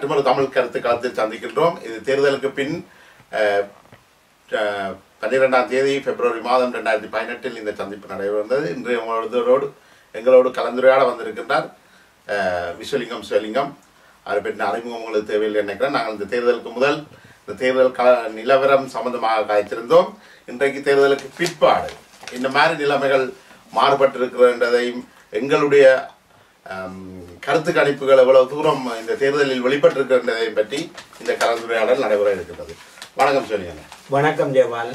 மற்றொரு தமிழ் கருத்து களத்தில் சந்திக்கின்றோம் இது தேர்தலுக்கு பின் அஹ், அஹ், பன்னிரெண்டாம் தேதி பிப்ரவரி மாதம் ரெண்டாயிரத்தி பதினெட்டில் இந்த சந்திப்பு நடைபெறுந்தது இன்று உங்களோடு எங்களோடு கலந்துரையாட வந்திருக்கின்றார் அஹ், விஸ்வலிங்கம் சிவலிங்கம் அதை பற்றின அறிமுகம் உங்களுக்கு தேவையில்லை நினைக்கிறேன் நாங்கள் இந்த தேர்தலுக்கு முதல் இந்த தேர்தல் க நிலவரம் சம்பந்தமாக காய்ச்சிருந்தோம் இன்றைக்கு தேர்தலுக்கு பிற்பாடு இந்த மாதிரி நிலைமைகள் மாறுபட்டிருக்கிறதையும் எங்களுடைய ஆம், கருத்து கணிப்புகள் எவ்வளவு தூரம் இந்த தேர்தலில் வெளிப்பட்டிருக்கின்றதையும் பற்றி இந்த கலந்துரையாடல் நடைபெற இருக்கிறது வணக்கம் சொல்லுங்க வணக்கம் ஜெயபால்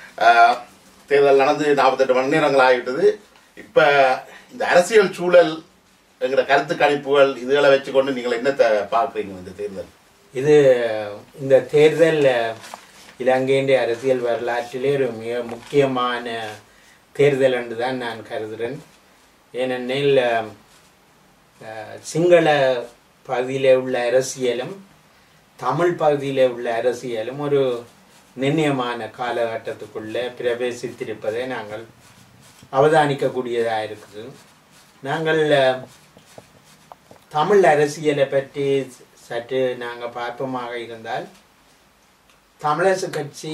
தேர்தல் நடந்து நாற்பத்தெட்டு மணி நேரங்கள் ஆகிவிட்டது இப்போ இந்த அரசியல் சூழல் எங்கிற கருத்து கணிப்புகள் இதுகளை வச்சுக்கொண்டு நீங்கள் என்னத்தை பார்க்குறீங்க இந்த தேர்தல் இது இந்த தேர்தல் அஹ், இலங்கையின் அரசியல் வரலாற்றிலே ஒரு மிக முக்கியமான தேர்தல் என்று தான் நான் கருதுகிறேன் ஏனெனில் அஹ், அஹ், சிங்கள பகுதியில் உள்ள அரசியலும் தமிழ் பகுதியில் உள்ள அரசியலும் ஒரு நிர்ணயமான காலகட்டத்துக்குள்ளே பிரவேசித்திருப்பதை நாங்கள் அவதானிக்கக்கூடியதாக இருக்குது நாங்கள் அஹ், தமிழ் அரசியலை பற்றி சற்று நாங்கள் பார்ப்போமாக இருந்தால் தமிழரசு கட்சி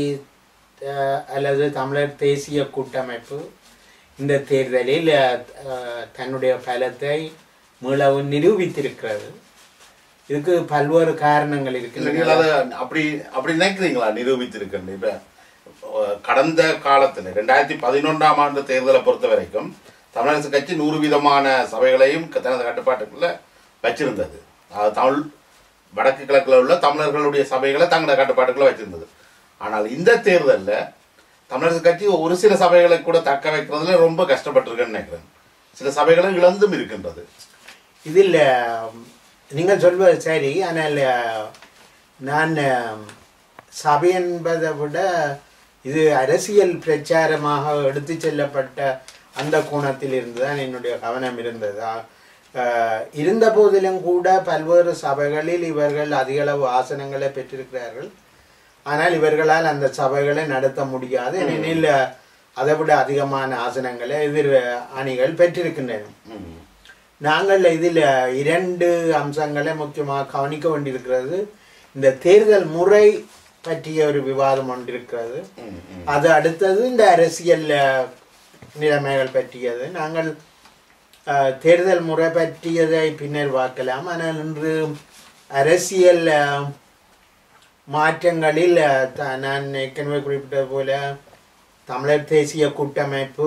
அஹ், அல்லது தமிழர் தேசிய கூட்டமைப்பு இந்த தேர்தலில் அஹ், தன்னுடைய பலத்தை மீளவும் நிரூபித்திருக்கிறது இதுக்கு பல்வேறு காரணங்கள் இல்லை இருக்கின்றன நீங்கள் அதை அப்படி அப்படி நினைக்கிறீங்களா நிரூபித்திருக்கேன் இப்போ கடந்த காலத்தில் ரெண்டாயிரத்தி பதினொன்றாம் ஆண்டு தேர்தலை பொறுத்த வரைக்கும் தமிழரசு கட்சி நூறு விதமான சபைகளையும் க- தனது கட்டுப்பாட்டுக்குள்ள வச்சிருந்தது அதாவது தமிழ் வடக்கு கிழக்கில் உள்ள தமிழர்களுடைய சபைகளை தங்களோட கட்டுப்பாட்டுக்குள்ள வச்சிருந்தது ஆனால் இந்த தேர்தலில் தமிழரசு கட்சி ஒரு சில சபைகளை கூட தக்க வைக்கிறதுல ரொம்ப கஷ்டப்பட்டிருக்குன்னு நினைக்கிறேன் சில சபைகளை இழந்தும் இருக்கின்றது இதில் நீங்கள் சொல்வது சரி ஆனால் அஹ், நான் அஹ், சபை என்பதை விட இது அரசியல் பிரச்சாரமாக எடுத்து செல்லப்பட்ட அந்த கோணத்தில் இருந்து தான் என்னுடைய கவனம் இருந்தது அஹ், இருந்த போதிலும் கூட பல்வேறு சபைகளில் இவர்கள் அதிகளவு ஆசனங்களை பெற்றிருக்கிறார்கள் ஆனால் இவர்களால் அந்த சபைகளை நடத்த முடியாது ஏனெனில் அதை விட அதிகமான ஆசனங்களை எதிர் அணிகள் பெற்றிருக்கின்றன ம். நாங்கள் இதில் இரண்டு அம்சங்களை முக்கியமாக கவனிக்க வேண்டியிருக்கிறது இந்த தேர்தல் முறை பற்றிய ஒரு விவாதம் ஒன்று இருக்கிறது ம், ம். அது அடுத்தது இந்த அரசியல் அஹ், நிலைமைகள் பற்றியது நாங்கள் அஹ், தேர்தல் முறை பற்றியதை பின்னர் பார்க்கலாம் ஆனால் இன்று அரசியல் அஹ், மாற்றங்களில் அஹ், த- நான் ஏற்கனவே குறிப்பிட்டது போல தமிழர் தேசிய கூட்டமைப்பு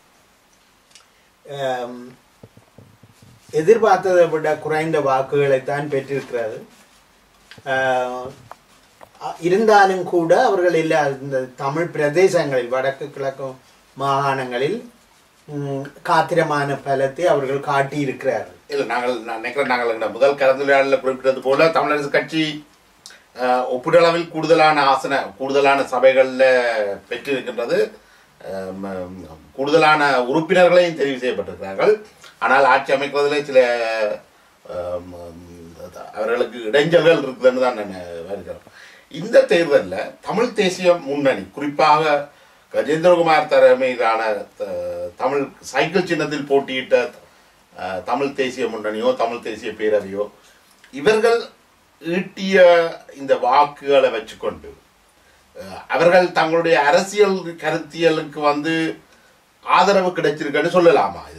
அஹ், எதிர்பார்த்ததை விட குறைந்த வாக்குகளைத்தான் பெற்றிருக்கிறது ஆஹ் அ- இருந்தாலும் கூட அவர்கள் எல்லா இந்த தமிழ் பிரதேசங்களில் வடக்கு கிழக்கு மாகாணங்களில் ம், காத்திரமான பலத்தை அவர்கள் காட்டியிருக்கிறார்கள் இல்ல நாங்கள் நான் நினைக்கிறேன் நாங்கள் இந்த முதல் கலந்துரையாடலில் குறிப்பிட்டது போல தமிழரசு கட்சி அஹ், ஒப்பீட்டளவில் கூடுதலான ஆசன கூடுதலான சபைகளில் பெற்றிருக்கின்றது அஹ், ம- கூடுதலான உறுப்பினர்களையும் தெரிவு செய்யப்பட்டிருக்கிறார்கள் ஆனால் ஆட்சி அமைக்கிறதுல சில அஹ், ம- அவர்களுக்கு இடைஞ்சல்கள் இருக்குதுன்னு தான் நான் வருகிறேன் இந்த தேர்தலில் தமிழ் தேசிய முன்னணி குறிப்பாக கஜேந்திரகுமார் தலைமையிலான த- தமிழ் சைக்கிள் சின்னத்தில் போட்டியிட்ட அஹ், தமிழ் தேசிய முன்னணியோ தமிழ் தேசிய பேரவையோ இவர்கள் ஈட்டிய இந்த வாக்குகளை வச்சுக்கொண்டு அஹ், அவர்கள் தங்களுடைய அரசியல் கருத்தியலுக்கு வந்து ஆதரவு கிடைச்சிருக்குன்னு சொல்லலாமா இதுல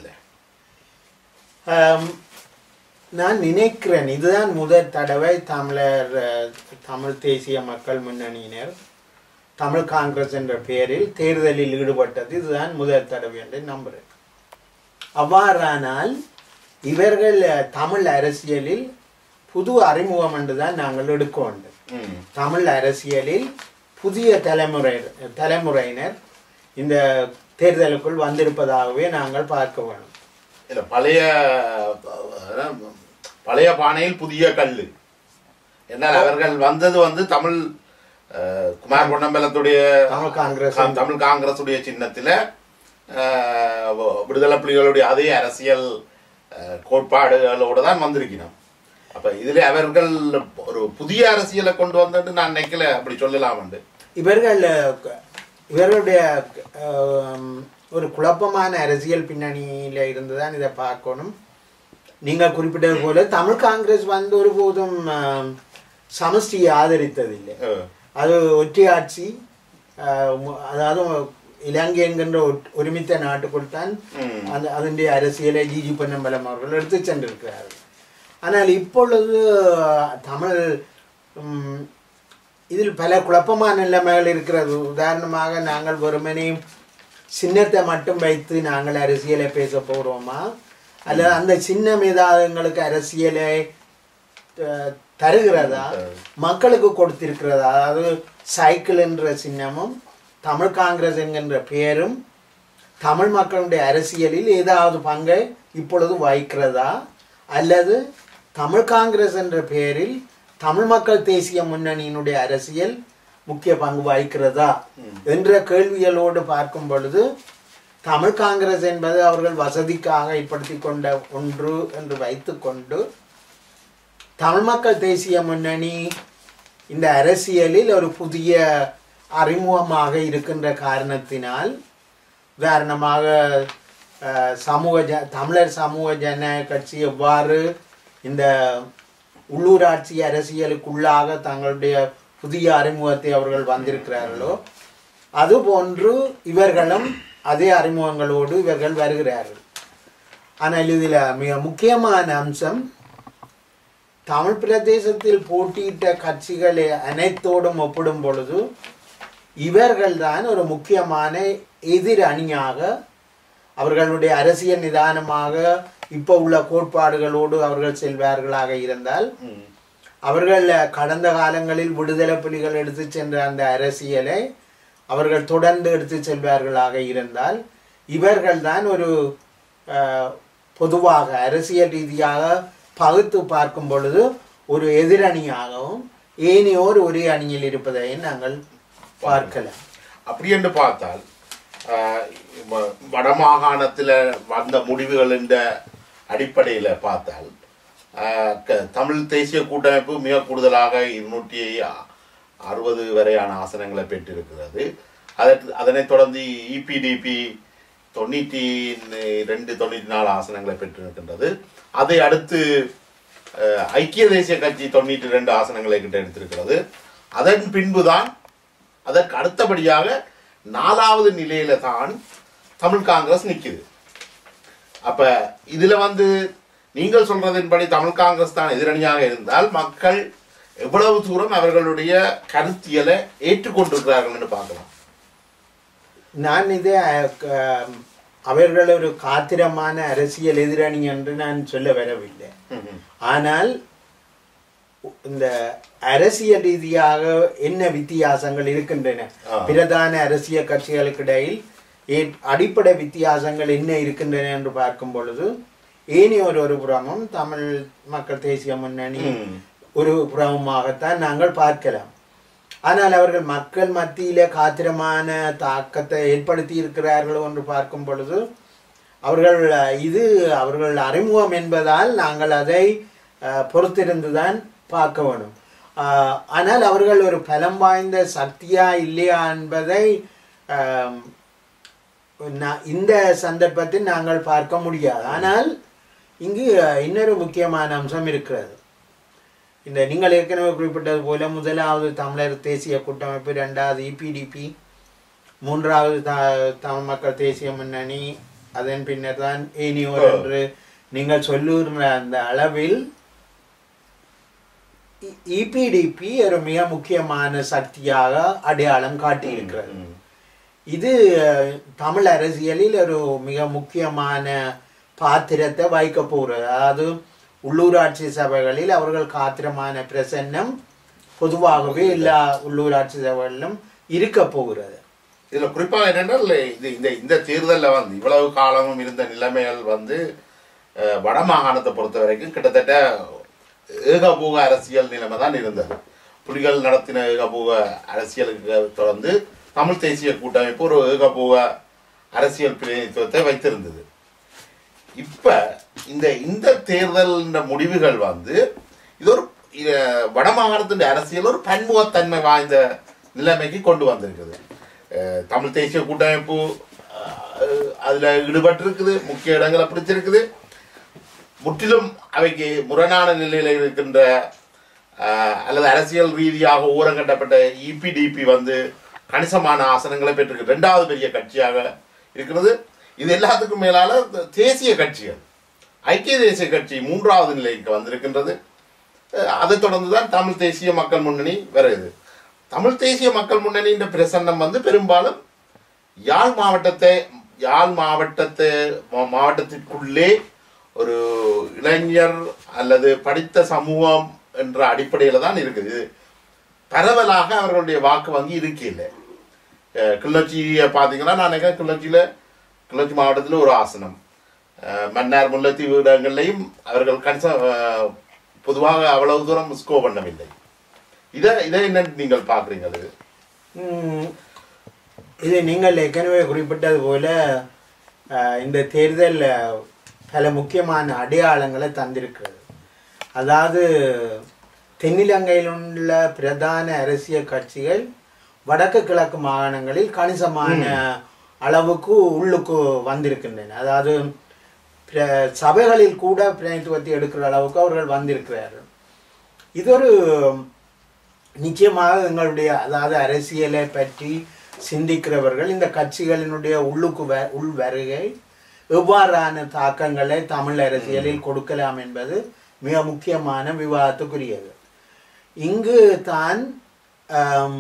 ஆம், நான் நினைக்கிறேன் இதுதான் முதல் தடவை தமிழர் அஹ், தமிழ் தேசிய மக்கள் முன்னணியினர் தமிழ் காங்கிரஸ் என்ற பெயரில் தேர்தலில் ஈடுபட்டது இதுதான் முதல் தடவை என்று நம்புகிறேன் அவ்வாறானால் இவர்கள் அஹ், தமிழ் அரசியலில் புது அறிமுகம் என்று தான் நாங்கள் எடுக்க வேண்டும் ம். தமிழ் அரசியலில் புதிய தலைமுறை தலைமுறையினர் இந்த தேர்தலுக்குள் வந்திருப்பதாகவே நாங்கள் பார்க்க வேண்டும் இல்ல பழைய அஹ், பழைய பானையில் புதிய கல்லு என்னால் அவர்கள் வந்தது வந்து தமிழ் அஹ், குமார் பொன்னம்பலத்துடைய தமிழ் காங்கிரஸ் கா- தமிழ் காங்கிரசுடைய சின்னத்துல அஹ், விடுதலை புலிகளுடைய அதே அரசியல் அஹ், கோட்பாடுகளோட தான் வந்திருக்கணும் அப்ப இதுல அவர்கள் ஒரு புதிய அரசியலை கொண்டு வந்துட்டு நான் நினைக்கல அப்படி சொல்லலாம் வந்து இவர்கள் அஹ், இவர்களுடைய அஹ், ஒரு குழப்பமான அரசியல் பின்னணியில இருந்துதான் இதை பார்க்கணும் நீங்க குறிப்பிட்டது போல தமிழ் காங்கிரஸ் வந்து ஒருபோதும் ஆம், சமஷ்டியை ஆதரித்ததில்லை அஹ், அது ஒற்றையாட்சி ஆஹ், மு- அதாவது இலங்கை என்கின்ற ஒட்- ஒருமித்த நாட்டுக்குள் தான் ம். அந்த அதனுடைய அரசியலை ஜிஜி பொன்னம்பலம் அவர்கள் எடுத்து சென்றிருக்கிறார்கள் ஆனால் இப்பொழுது தமிழ் ம், இதில் பல குழப்பமான நிலைமைகள் இருக்கிறது உதாரணமாக நாங்கள் வெறுமனே சின்னத்தை மட்டும் வைத்து நாங்கள் அரசியலை பேச போகிறோமா அல்லது அந்த சின்னம் ஏதாவது எங்களுக்கு அரசியலை த- தருகிறதா மக்களுக்கு கொடுத்திருக்கிறதா அதாவது சைக்கிள் என்ற சின்னமும் தமிழ் காங்கிரஸ் என்கின்ற பெயரும் தமிழ் மக்களுடைய அரசியலில் ஏதாவது பங்கை இப்பொழுது வகிக்கிறதா அல்லது தமிழ் காங்கிரஸ் என்ற பெயரில் தமிழ் மக்கள் தேசிய முன்னணியினுடைய அரசியல் முக்கிய பங்கு வகிக்கிறதா என்ற கேள்விகளோடு பார்க்கும் பொழுது தமிழ் காங்கிரஸ் என்பது அவர்கள் வசதிக்காக ஏற்படுத்தி கொண்ட ஒன்று என்று வைத்துக்கொண்டு தமிழ் மக்கள் தேசிய முன்னணி இந்த அரசியலில் ஒரு புதிய அறிமுகமாக இருக்கின்ற காரணத்தினால் உதாரணமாக அஹ், சமூக ஜ தமிழர் சமூக ஜனநாயக கட்சி எவ்வாறு இந்த உள்ளூராட்சி அரசியலுக்குள்ளாக தங்களுடைய புதிய அறிமுகத்தை அவர்கள் வந்திருக்கிறார்களோ அதுபோன்று இவர்களும் அதே அறிமுகங்களோடு இவர்கள் வருகிறார்கள் ஆனால் இதில் மிக முக்கியமான அம்சம் தமிழ் பிரதேசத்தில் போட்டியிட்ட கட்சிகளை அனைத்தோடும் ஒப்பிடும் பொழுது இவர்கள்தான் ஒரு முக்கியமான எதிர் அணியாக அவர்களுடைய அரசியல் நிதானமாக இப்போ உள்ள கோட்பாடுகளோடு அவர்கள் செல்வார்களாக இருந்தால் ம். அவர்கள் கடந்த காலங்களில் விடுதலை புலிகள் எடுத்து சென்ற அந்த அரசியலை அவர்கள் தொடர்ந்து எடுத்து செல்வார்களாக இருந்தால் இவர்கள்தான் ஒரு அஹ், பொதுவாக அரசியல் ரீதியாக பகுத்து பார்க்கும் பொழுது ஒரு எதிரணியாகவும் ஏனையோர் ஒரே அணியில் இருப்பதை நாங்கள் பார்க்கலாம் அப்படி என்று பார்த்தால் ஆஹ், வ- வடமாகாணத்தில் வந்த முடிவுகள் என்ற அடிப்படையில் பார்த்தால் ஆஹ், க- தமிழ் தேசிய கூட்டமைப்பு மிக கூடுதலாக இருநூற்றி அறுபது வரையான ஆசனங்களை பெற்றிருக்கிறது அதற்கு அதனைத் தொடர்ந்து இபிடிபி தொண்ணூற்றி ரெண்டு தொண்ணூற்றி நாலு ஆசனங்களை பெற்றிருக்கின்றது அதை அடுத்து அஹ், ஐக்கிய தேசிய கட்சி தொண்ணூற்றி ரெண்டு ஆசனங்களை கிட்ட எடுத்திருக்கிறது அதன் பின்புதான் அதற்கு அடுத்தபடியாக நாலாவது நிலையில தான் தமிழ் காங்கிரஸ் நிக்குது அப்ப இதுல வந்து நீங்கள் சொல்றதின்படி தமிழ் காங்கிரஸ் தான் எதிரணியாக இருந்தால் மக்கள் எவ்வளவு தூரம் அவர்களுடைய கருத்தியலை ஏற்றுக்கொண்டிருக்கிறார்கள் என்று பார்க்கலாம் நான் இதை அஹ், க- அவர்கள் ஒரு காத்திரமான அரசியல் எதிரணி என்று நான் சொல்ல வரவில்லை ம்ஹும். ஆனால் இந்த அரசியல் ரீதியாக என்ன வித்தியாசங்கள் இருக்கின்றன ஆ. பிரதான அரசியல் கட்சிகளுக்கு இடையில் ஏ- அடிப்படை வித்தியாசங்கள் என்ன இருக்கின்றன என்று பார்க்கும் பொழுது ஏனையோர் ஒரு புறமும் தமிழ் மக்கள் தேசிய முன்னணி ம். ஒரு புறமுமாகத்தான் நாங்கள் பார்க்கலாம் ஆனால் அவர்கள் மக்கள் மத்தியில காத்திரமான தாக்கத்தை ஏற்படுத்தி இருக்கிறார்கள் என்று பார்க்கும் பொழுது அவர்கள் அஹ், இது அவர்கள் அறிமுகம் என்பதால் நாங்கள் அதை அஹ், பொறுத்திருந்துதான் பார்க்க வேணும் அஹ், ஆனால் அவர்கள் ஒரு பலம் வாய்ந்த சக்தியா இல்லையா என்பதை அஹ், நா- இந்த சந்தர்ப்பத்தில் நாங்கள் பார்க்க முடியாது ஆனால் இங்கு அஹ், இன்னொரு முக்கியமான அம்சம் இருக்கிறது இந்த நீங்கள் ஏற்கனவே குறிப்பிட்டது போல முதலாவது தமிழர் தேசிய கூட்டமைப்பு ரெண்டாவது இபிடிபி மூன்றாவது த தமிழ் மக்கள் தேசிய முன்னணி அதன் பின்னர் தான் ஏனியோர் என்று நீங்கள் சொல்லுகிற அந்த அளவில் இபிடிபி ஒரு மிக முக்கியமான சக்தியாக அடையாளம் காட்டியிருக்கிறது ம். இது அஹ், தமிழ் அரசியலில் ஒரு மிக முக்கியமான பாத்திரத்தை வகிக்க போகிறது அதாவது உள்ளூராட்சி சபைகளில் அவர்கள் காத்திரமான பிரசன்னம் பொதுவாகவே எல்லா உள்ளூராட்சி சபைகளிலும் இருக்க போகிறது இதுல குறிப்பாக என்னென்றால் இது இந்த இந்த தேர்தல்ல வந்து இவ்வளவு காலமும் இருந்த நிலைமைகள் வந்து அஹ், வட மாகாணத்தை பொறுத்த வரைக்கும் கிட்டத்தட்ட ஏகபோக அரசியல் நிலைமை தான் இருந்தது புலிகள் நடத்தின ஏகபோக அரசியலுக்கு தொடர்ந்து தமிழ் தேசிய கூட்டமைப்பு ஒரு ஏகபோக அரசியல் பிரதிநிதித்துவத்தை வைத்திருந்தது இப்ப இந்த இந்த தேர்தல் முடிவுகள் வந்து இது ஒரு இது வட மாகாணத்தின் அரசியல் ஒரு பன்முகத்தன்மை வாய்ந்த நிலைமைக்கு கொண்டு வந்திருக்குது அஹ் தமிழ் தேசிய கூட்டமைப்பு அஹ், அதுல ஈடுபட்டிருக்குது முக்கிய இடங்களை பிடிச்சிருக்குது முற்றிலும் அவைக்கு முரணான நிலையில் இருக்கின்ற அஹ், அல்லது அரசியல் ரீதியாக ஓரங்கட்டப்பட்ட இபிடிபி வந்து கணிசமான ஆசனங்களை பெற்றிருக்கு ரெண்டாவது பெரிய கட்சியாக இருக்கிறது இது எல்லாத்துக்கும் மேலால த- தேசிய கட்சிகள் ஐக்கிய தேசிய கட்சி மூன்றாவது நிலைக்கு வந்திருக்கின்றது அஹ், அதைத் தொடர்ந்து தான் தமிழ் தேசிய மக்கள் முன்னணி வருகிறது தமிழ் தேசிய மக்கள் முன்னணியின் பிரசன்னம் வந்து பெரும்பாலும் யாழ் மாவட்டத்தை யாழ் மாவட்டத்தை மா- மாவட்டத்திற்குள்ளே ஒரு இளைஞர் அல்லது படித்த சமூகம் என்ற அடிப்படையில் தான் இருக்குது பரவலாக அவர்களுடைய வாக்கு வங்கி இருக்கில்லை அஹ் கிள்ளச்சியை பார்த்தீங்கன்னா நான் நினைக்கிறேன் கிள்ளச்சியில் கிள்ளச்சி மாவட்டத்தில் ஒரு ஆசனம் அஹ் மன்னார் முல்லைத்தீவு இடங்கள்லையும் அவர்கள் கணிச அஹ் பொதுவாக அவ்வளவு தூரம் ஸ்கோ பண்ணவில்லை இதை இதை என்ன நீங்கள் பார்க்குறீங்க அது ம், இது நீங்கள் ஏற்கனவே குறிப்பிட்டது போல அஹ், இந்த தேர்தல் அஹ், பல முக்கியமான அடையாளங்களை தந்திருக்கிறது அதாவது தென்னிலங்கையில் உள்ள பிரதான அரசியல் கட்சிகள் வடக்கு கிழக்கு மாகாணங்களில் கணிசமான அளவுக்கு உள்ளுக்கு வந்திருக்கின்றன அதாவது பிர- சபைகளில் கூட பிரதிநிதித்துவத்தை எடுக்கிற அளவுக்கு அவர்கள் வந்திருக்கிறார்கள் இது ஒரு நிச்சயமாக எங்களுடைய அதாவது அரசியலை பற்றி சிந்திக்கிறவர்கள் இந்த கட்சிகளினுடைய உள்ளுக்கு வ உள் வருகை எவ்வாறான தாக்கங்களை தமிழ் அரசியலில் கொடுக்கலாம் என்பது மிக முக்கியமான விவாதத்துக்குரியது இங்கு தான் ஆம்,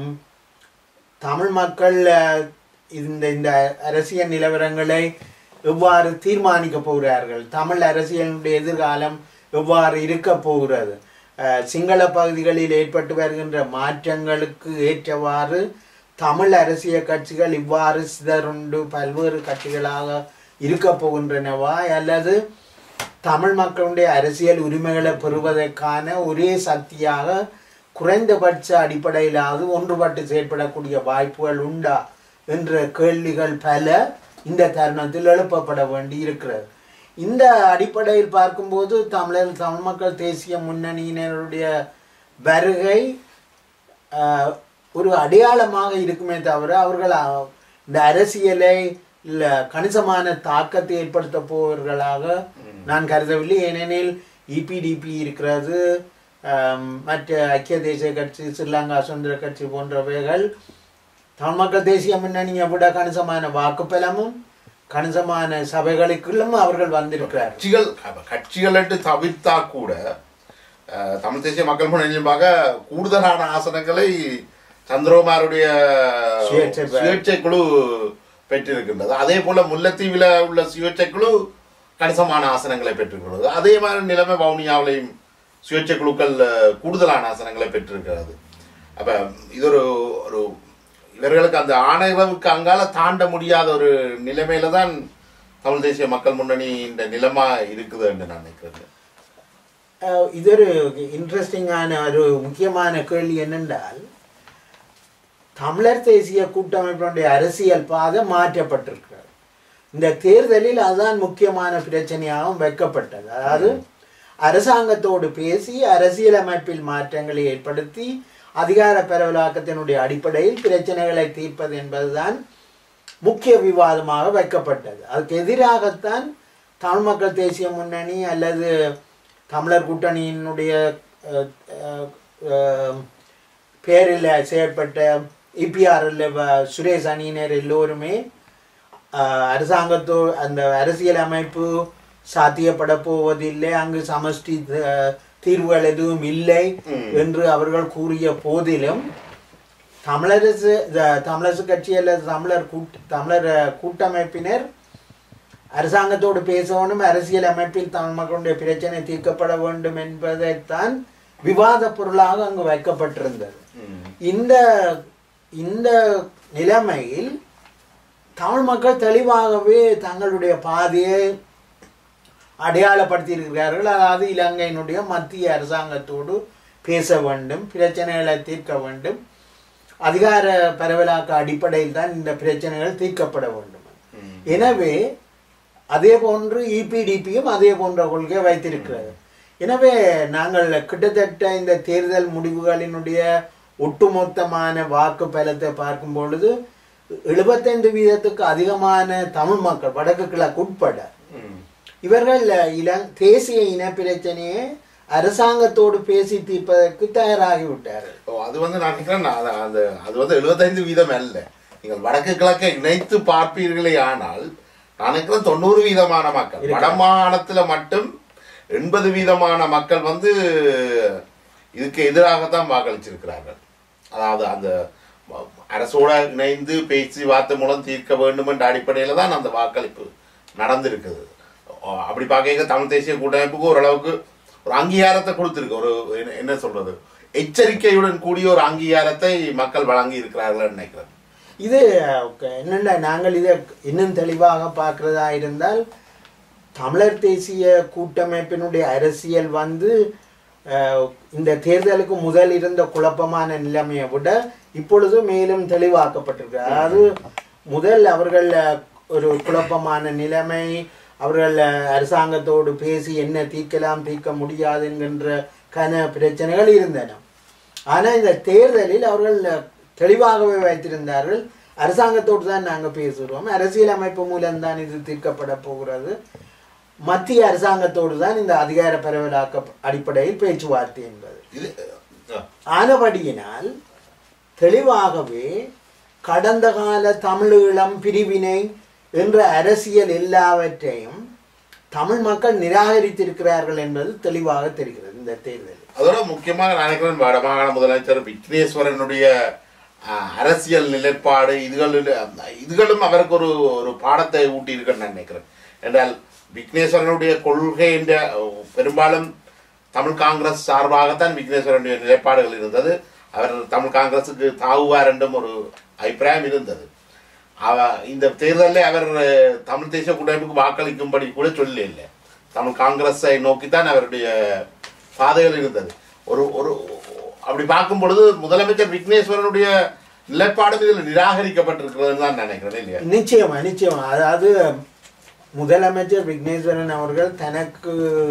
தமிழ் மக்கள் அஹ், இந்த இந்த அரசியல் நிலவரங்களை எவ்வாறு தீர்மானிக்க போகிறார்கள் தமிழ் அரசியலினுடைய எதிர்காலம் எவ்வாறு இருக்க போகிறது அஹ், சிங்கள பகுதிகளில் ஏற்பட்டு வருகின்ற மாற்றங்களுக்கு ஏற்றவாறு தமிழ் அரசியல் கட்சிகள் இவ்வாறு சிதறுண்டு பல்வேறு கட்சிகளாக இருக்க போகின்றனவா அல்லது தமிழ் மக்களுடைய அரசியல் உரிமைகளை பெறுவதற்கான ஒரே சக்தியாக குறைந்தபட்ச அடிப்படையிலாவது ஒன்றுபட்டு செயற்படக்கூடிய வாய்ப்புகள் உண்டா என்ற கேள்விகள் பல இந்த தருணத்தில் எழுப்பப்பட வேண்டி இருக்கிறது இந்த அடிப்படையில் பார்க்கும்போது தமிழர் தமிழ் மக்கள் தேசிய முன்னணியினருடைய வருகை ஆஹ், ஒரு அடையாளமாக இருக்குமே தவிர அவர்கள் அஹ், இந்த அரசியலை இல்ல கணிசமான தாக்கத்தை ஏற்படுத்த போவர்களாக நான் கருதவில்லை ஏனெனில் இபிடிபி இருக்கிறது ஆம், மற்ற ஐக்கிய தேசிய கட்சி ஸ்ரீலங்கா சுதந்திர கட்சி போன்றவைகள் தமிழ் மக்கள் தேசிய முன்னணியை விட கணிசமான வாக்குப்பலமும் கணிசமான சபைகளுக்குள்ளும் அவர்கள் வந்திருக்கிறார்கள் கட்சிகள் கட்சிகளட்டு தவிர்த்தா கூட அஹ், தமிழ் தேசிய மக்கள் முன்னணியுமாக கூடுதலான ஆசனங்களை சந்திரகுமாருடைய சுயேட்சை ப- சுயேட்சை குழு பெற்றிருக்கின்றது அதே போல முல்லைத்தீவில் உள்ள சுயேட்சை குழு கணிசமான ஆசனங்களை பெற்றிருக்கிறது அதே மாதிரி நிலைமை வவுனியாவிலையும் சுயேட்சை குழுக்கள் அஹ், கூடுதலான ஆசனங்களை பெற்றிருக்கிறது அப்ப இது ஒரு ஒரு இவர்களுக்கு அந்த ஆணையளவுக்கு அங்கால தாண்ட முடியாத ஒரு நிலைமையில தான் தமிழ் தேசிய மக்கள் முன்னணி இந்த நிலைமா இருக்குது என்று நான் நினைக்கிறேன் அஹ் இது ஒரு இன்ட்ரெஸ்டிங்கான ஒரு முக்கியமான கேள்வி என்னென்றால் தமிழர் தேசிய கூட்டமைப்பினுடைய அரசியல் பாதை மாற்றப்பட்டிருக்கிறது இந்த தேர்தலில் அதுதான் முக்கியமான பிரச்சனையாகவும் வைக்கப்பட்டது அதாவது அரசாங்கத்தோடு பேசி அரசியலமைப்பில் மாற்றங்களை ஏற்படுத்தி அதிகார பரவலாக்கத்தினுடைய அடிப்படையில் பிரச்சனைகளை தீர்ப்பது என்பதுதான் முக்கிய விவாதமாக வைக்கப்பட்டது அதுக்கு எதிராகத்தான் தமிழ் மக்கள் தேசிய முன்னணி அல்லது தமிழர் கூட்டணியினுடைய அஹ், அஹ், அஹ், பேரில் செயற்பட்ட இபிஆர்எல் சுரேஷ் அணியினர் எல்லோருமே அஹ், அரசாங்கத்தோ அந்த அரசியல் அமைப்பு சாத்தியப்பட போவதில்லை அங்கு சமஷ்டி அஹ், தீர்வுகள் எதுவும் இல்லை ம். என்று அவர்கள் கூறிய போதிலும் தமிழரசு த- தமிழரசு கட்சி அல்லது தமிழர் கூட் தமிழர் அஹ், கூட்டமைப்பினர் அரசாங்கத்தோடு பேச வேண்டும் அரசியல் அமைப்பில் தமிழ் மக்களுடைய பிரச்சனை தீர்க்கப்பட வேண்டும் என்பதைத்தான் விவாத பொருளாக அங்கு வைக்கப்பட்டிருந்தது இந்த இந்த நிலைமையில் தமிழ் மக்கள் தெளிவாகவே தங்களுடைய பாதையை அடையாளப்படுத்தி இருக்கிறார்கள் அதாவது இலங்கையினுடைய மத்திய அரசாங்கத்தோடு பேச வேண்டும் பிரச்சனைகளை தீர்க்க வேண்டும் அதிகார பரவலாக்க அடிப்படையில் தான் இந்த பிரச்சனைகள் தீர்க்கப்பட வேண்டும் எனவே அதே போன்று இபிடிபியும் அதே போன்ற கொள்கை வைத்திருக்கிறது எனவே நாங்கள் கிட்டத்தட்ட இந்த தேர்தல் முடிவுகளினுடைய ஒட்டுமொத்தமான வாக்கு பலத்தை பார்க்கும் பொழுது எழுபத்தைந்து வீதத்துக்கு அதிகமான தமிழ் மக்கள் வடக்கு கிழக்கு உட்பட இவர்கள் இல தேசிய இன பிரச்சனையை அரசாங்கத்தோடு பேசி தீர்ப்பதற்கு தயாராகி விட்டார்கள் ஓ, அது வந்து நான் நினைக்கிறேன் நான் அது- அது அது வந்து எழுபத்தைந்து வீதம் அல்ல நீங்கள் வடக்கு கிழக்கை இணைத்து பார்ப்பீர்களே ஆனால் நான் நினைக்கிறேன் தொண்ணூறு வீதமான மக்கள் வடமாகாணத்துல மட்டும் எண்பது வீதமான மக்கள் வந்து இதுக்கு எதிராகத்தான் வாக்களிச்சிருக்கிறார்கள் அதாவது அந்த ம- அரசோட இணைந்து பேச்சு வார்த்தை மூலம் தீர்க்க வேண்டும் என்ற அடிப்படையில தான் அந்த வாக்களிப்பு நடந்திருக்குது ஓ, அப்படி பார்க்க தமிழ் தேசிய கூட்டமைப்புக்கு ஓரளவுக்கு ஒரு அங்கீகாரத்தை கொடுத்திருக்கு ஒரு என்ன- என்ன சொல்றது எச்சரிக்கையுடன் கூடிய ஒரு அங்கீகாரத்தை மக்கள் வழங்கி இருக்கிறார்கள் நினைக்கிறேன் இது க- என்னென்ன நாங்கள் இதை இன்னும் தெளிவாக பார்க்கிறதா இருந்தால் தமிழர் தேசிய கூட்டமைப்பினுடைய அரசியல் வந்து அஹ், இந்த தேர்தலுக்கு முதல் இருந்த குழப்பமான நிலைமையை விட இப்பொழுது மேலும் தெளிவாக்கப்பட்டிருக்கு அதாவது முதல் அவர்கள் அஹ், ஒரு குழப்பமான நிலைமை அவர்கள் அஹ், அரசாங்கத்தோடு பேசி என்ன தீர்க்கலாம் தீர்க்க முடியாது என்கின்ற கன பிரச்சனைகள் இருந்தன ஆனால் இந்த தேர்தலில் அவர்கள் தெளிவாகவே வைத்திருந்தார்கள் அரசாங்கத்தோடு தான் நாங்கள் பேசுகிறோம் அரசியல் அமைப்பு மூலம்தான் இது தீர்க்கப்பட போகிறது மத்திய அரசாங்கத்தோடு தான் இந்த அதிகார பரவலாக்க அடிப்படையில் பேச்சுவார்த்தை என்பது இது அஹ், ஆனபடியினால் தெளிவாகவே கடந்த கால தமிழீழம் பிரிவினை என்ற அரசியல் எல்லாவற்றையும் தமிழ் மக்கள் நிராகரித்திருக்கிறார்கள் என்பது தெளிவாக தெரிகிறது இந்த தேர்தலில் அதோட முக்கியமாக நான் நினைக்கிறேன் வடமாகாண முதலமைச்சர் விக்னேஸ்வரனுடைய அஹ், அரசியல் நிலைப்பாடு இதுகளில் இதுகளும் அவருக்கு ஒரு ஒரு பாடத்தை ஊட்டி இருக்குன்னு நான் நினைக்கிறேன் என்றால் விக்னேஸ்வரனுடைய கொள்கை என்ற அஹ், பெரும்பாலும் தமிழ் காங்கிரஸ் சார்பாகத்தான் விக்னேஸ்வரனுடைய நிலைப்பாடுகள் இருந்தது அவர் தமிழ் காங்கிரசுக்கு தாவுவார் என்றும் ஒரு அபிப்பிராயம் இருந்தது அவ இந்த தேர்தலில் அவர் அஹ், தமிழ் தேசிய கூட்டமைப்புக்கு வாக்களிக்கும்படி கூட சொல்லல தமிழ் காங்கிரஸை நோக்கித்தான் அவருடைய பாதைகள் இருந்தது ஒரு ஒரு அப்படி பார்க்கும் பொழுது முதலமைச்சர் விக்னேஸ்வரனுடைய நிலைப்பாடும் இதில் நிராகரிக்கப்பட்டிருக்கிறதுன்னு தான் நினைக்கிறேன் இல்லையா நிச்சயமா நிச்சயமா அதாவது முதலமைச்சர் விக்னேஸ்வரன் அவர்கள் தனக்கு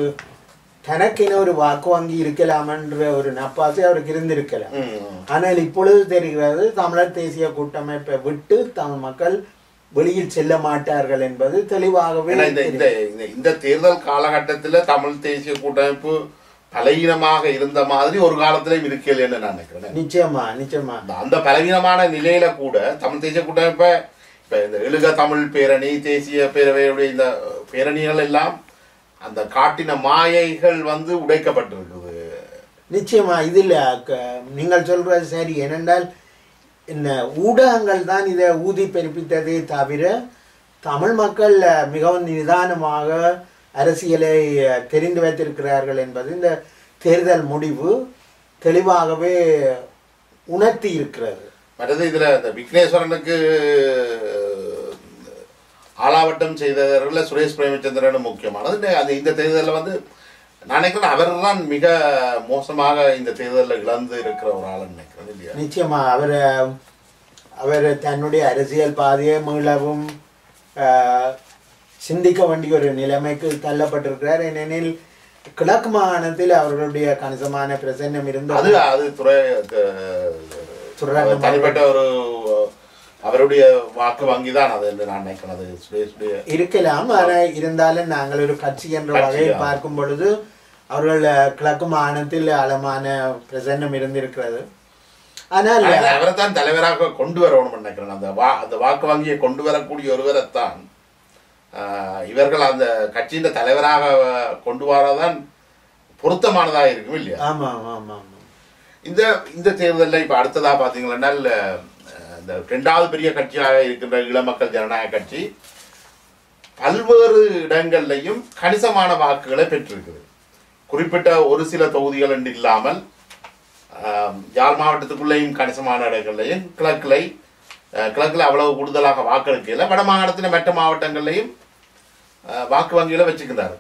தனக்கென ஒரு வாக்கு வங்கி இருக்கலாம் என்ற ஒரு நப்பாசை அவருக்கு இருந்திருக்கலாம் ம். ஆனால் இப்பொழுது தெரிகிறது தமிழர் தேசிய கூட்டமைப்பை விட்டு தமிழ் மக்கள் வெளியில் செல்ல மாட்டார்கள் என்பது தெளிவாகவே ஏன்னா இந்த இந்த தெரிகிறது. இந்த- இந்த தேர்தல் காலகட்டத்தில் தமிழ் தேசிய கூட்டமைப்பு பலகீனமாக இருந்த மாதிரி ஒரு காலத்திலையும் இருக்கலைன்னு நான் நினைக்கிறேன் நிச்சயமா நிச்சயமா அந்த- அந்த பலவீனமான நிலையில கூட தமிழ் தேசிய கூட்டமைப்பை இப்ப இந்த எழுக தமிழ் பேரணி தேசிய பேரவையுடைய இந்த பேரணிகள் எல்லாம் அந்த காட்டின மாயைகள் வந்து உடைக்கப்பட்டிருக்குது நிச்சயமா இதில் க- நீங்கள் சொல்றது சரி ஏனென்றால் இந்த ஊடகங்கள் தான் இதை ஊதி பெருப்பித்ததே தவிர தமிழ் மக்கள் அஹ், மிகவும் நிதானமாக அரசியலை அஹ், தெரிந்து வைத்திருக்கிறார்கள் என்பது இந்த தேர்தல் முடிவு தெளிவாகவே உணர்த்தி இருக்கிறது மற்றது இதுல இந்த விக்னேஸ்வரனுக்கு ஆளாவட்டம் செய்தவர்கள் சுரேஷ் பிரேமச்சந்திரன் முக்கியமானது இந்த- அது இந்த தேர்தலில் வந்து நான் நினைக்கிறேன் அவர் தான் மிக மோசமாக இந்த தேர்தலில் இழந்து இருக்கிற ஒரு ஆள் நினைக்கிறேன் இல்லையா நிச்சயமா அவர் அவர் தன்னுடைய அரசியல் பாதையை மீளவும் அஹ், சிந்திக்க வேண்டிய ஒரு நிலைமைக்கு தள்ளப்பட்டிருக்கிறார் ஏனெனில் கிழக்கு மாகாணத்தில் அவர்களுடைய கணிசமான பிரசன்னம் அது இருந்தது அது துறை துறைராஜ அவர் தனிப்பட்ட ஒரு அவருடைய வாக்கு வங்கி தான் அது என்று நான் நினைக்கிறேன் அது சுரேஷுடைய இருக்கலாம் ஆனால் இருந்தாலும் நாங்கள் ஒரு கட்சி என்ற கட்சி, வகையில் ஆ. பார்க்கும் பொழுது அவர்கள் கிழக்கு மாகாணத்தில் ஆழமான பிரசன்னம் இருந்திருக்கிறது ஆனால் அவரை தான் தலைவராக கொண்டு வரணும்னு நினைக்கிறேன் அந்த வா அந்த வாக்கு வங்கியை கொண்டு வரக்கூடிய ஒருவரைத்தான் ஆஹ், இவர்கள் அந்த கட்சியின் தலைவராக கொண்டு வரதான் பொருத்தமானதாக இருக்கும் இல்லையா ஆமாம் ஆமாம் ஆமாம் இந்த இந்த தேர்தலில் இப்போ அடுத்ததாக பார்த்தீங்கன்னா இந்த ரெண்டாவது பெரிய கட்சியாக இருக்கின்ற இளமக்கள் ஜனநாயக கட்சி பல்வேறு இடங்கள்லையும் கணிசமான வாக்குகளை பெற்றிருக்குது குறிப்பிட்ட ஒரு சில தொகுதிகள் என்று இல்லாமல் ஆம், யாழ் மாவட்டத்துக்குள்ளேயும் கணிசமான இடங்கள்லையும் கிழக்கிலை அஹ், கிழக்குல அவ்வளவு கூடுதலாக வாக்களிக்கல வட மாகாணத்தின் மற்ற மாவட்டங்கள்லையும் அஹ், வாக்கு வங்கிகளை வச்சுக்கிறார்கள்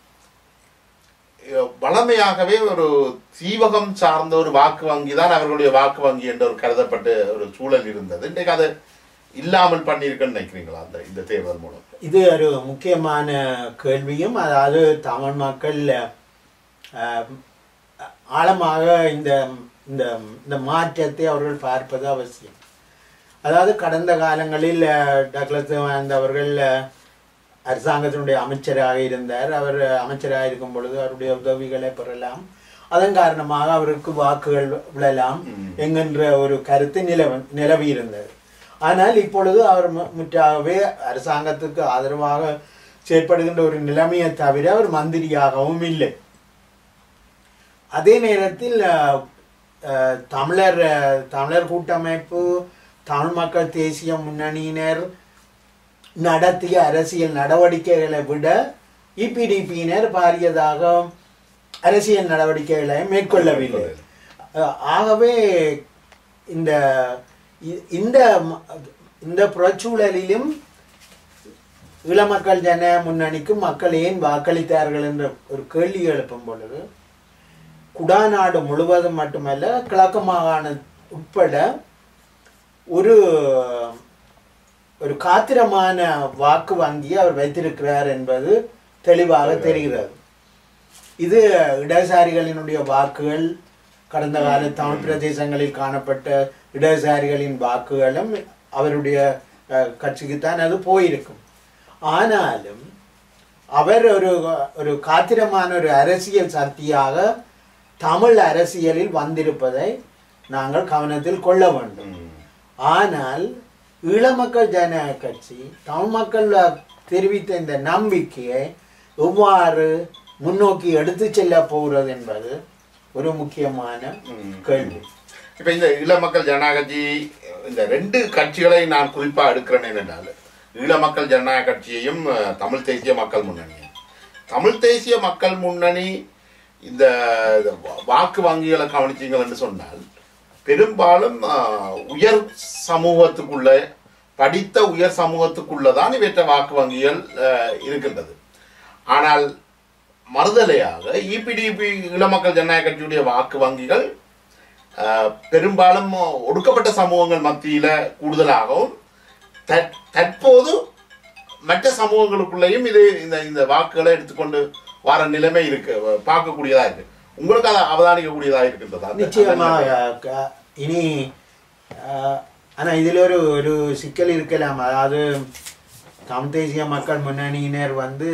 வளமையாகவே ஒரு தீவகம் சார்ந்த ஒரு வாக்கு வங்கி தான் அவர்களுடைய வாக்கு வங்கி என்ற ஒரு கருதப்பட்ட ஒரு சூழல் இருந்தது இன்றைக்கு அது இல்லாமல் பண்ணியிருக்குன்னு நினைக்கிறீங்களா அந்த இந்த தேர்தல் மூலம் இது ஒரு முக்கியமான கேள்வியும் அதாவது தமிழ் மக்கள் அஹ், ஆழமாக இந்த இந்த இந்த மாற்றத்தை அவர்கள் பார்ப்பது அவசியம் அதாவது கடந்த காலங்களில் அஹ், டக்ளஸ் தேவானந்த் அவர்கள் அஹ், அரசாங்கத்தினுடைய அமைச்சராக இருந்தார் அவர் அமைச்சராக இருக்கும் பொழுது அவருடைய உதவிகளை பெறலாம் அதன் காரணமாக அவருக்கு வாக்குகள் விழலாம் என்கின்ற ஒரு கருத்து நிலவ நிலவி இருந்தது ஆனால் இப்பொழுது அவர் மு- முற்றாகவே அரசாங்கத்துக்கு ஆதரவாக செயற்படுகின்ற ஒரு நிலைமையை தவிர அவர் மந்திரியாகவும் இல்லை அதே நேரத்தில் அஹ், அஹ், தமிழர் அஹ், தமிழர் கூட்டமைப்பு தமிழ் மக்கள் தேசிய முன்னணியினர் நடத்திய அரசியல் நடவடிக்கைகளை விட இபிடிபியினர் பாரியதாக அரசியல் நடவடிக்கைகளை மேற்கொள்ளவில்லை அஹ், ஆகவே இந்த இ- இந்த ம- இந்த புறச்சூழலிலும் இளமக்கள் ஜன முன்னணிக்கு மக்கள் ஏன் வாக்களித்தார்கள் என்ற ஒரு கேள்வி எழுப்பும் பொழுது குடாநாடு முழுவதும் மட்டுமல்ல கிழக்கு மாகாணம் உட்பட ஒரு ஒரு காத்திரமான வாக்கு வங்கியை அவர் வைத்திருக்கிறார் என்பது தெளிவாக தெரிகிறது இது இடதுசாரிகளினுடைய வாக்குகள் கடந்த கால தமிழ் பிரதேசங்களில் காணப்பட்ட இடதுசாரிகளின் வாக்குகளும் அவருடைய அஹ், கட்சிக்குத்தான் அது போயிருக்கும் ஆனாலும் அவர் ஒரு ஒரு காத்திரமான ஒரு அரசியல் சக்தியாக தமிழ் அரசியலில் வந்திருப்பதை நாங்கள் கவனத்தில் கொள்ள வேண்டும் ம். ஆனால் ஈழமக்கள் ஜனநாயக கட்சி தமிழ் மக்கள் தெரிவித்த இந்த நம்பிக்கையை எவ்வாறு முன்னோக்கி எடுத்து செல்ல போகிறது என்பது ஒரு முக்கியமான ம். கேள்வி இப்ப இந்த ஈழமக்கள் ஜனநாயக கட்சி இந்த ரெண்டு கட்சிகளை நான் குறிப்பா எடுக்கிறேன் என்னென்றால் ஈழமக்கள் ஜனநாயக கட்சியையும் அஹ், தமிழ் தேசிய மக்கள் முன்னணியும் தமிழ் தேசிய மக்கள் முன்னணி இந்த இந்த வாக்கு வங்கிகளை கவனிச்சீங்கள் என்று சொன்னால் பெரும்பாலும் அஹ், உயர் சமூகத்துக்குள்ள படித்த உயர் சமூகத்துக்குள்ள தான் இவற்றை வாக்கு வங்கிகள் அஹ், இருக்கின்றது ஆனால் மறுதலையாக இபிடிபி ஈழமக்கள் ஜனநாயக கட்சியுடைய வாக்கு வங்கிகள் அஹ், பெரும்பாலும் ஒடுக்கப்பட்ட சமூகங்கள் மத்தியில கூடுதலாகவும் தற்- தற்போது மற்ற சமூகங்களுக்குள்ளேயும் இது இந்த இந்த வாக்குகளை எடுத்துக்கொண்டு வர நிலைமை இருக்கு பார்க்கக்கூடியதா இருக்கு உங்களுக்கு அதை அவதானிக்கக்கூடியதா இருக்கின்றதா அந்த- நிச்சயமாக க- இனி அஹ், ஆனா இதுல ஒரு ஒரு சிக்கல் இருக்கலாம் அதாவது தமிழ் தேசிய மக்கள் முன்னணியினர் வந்து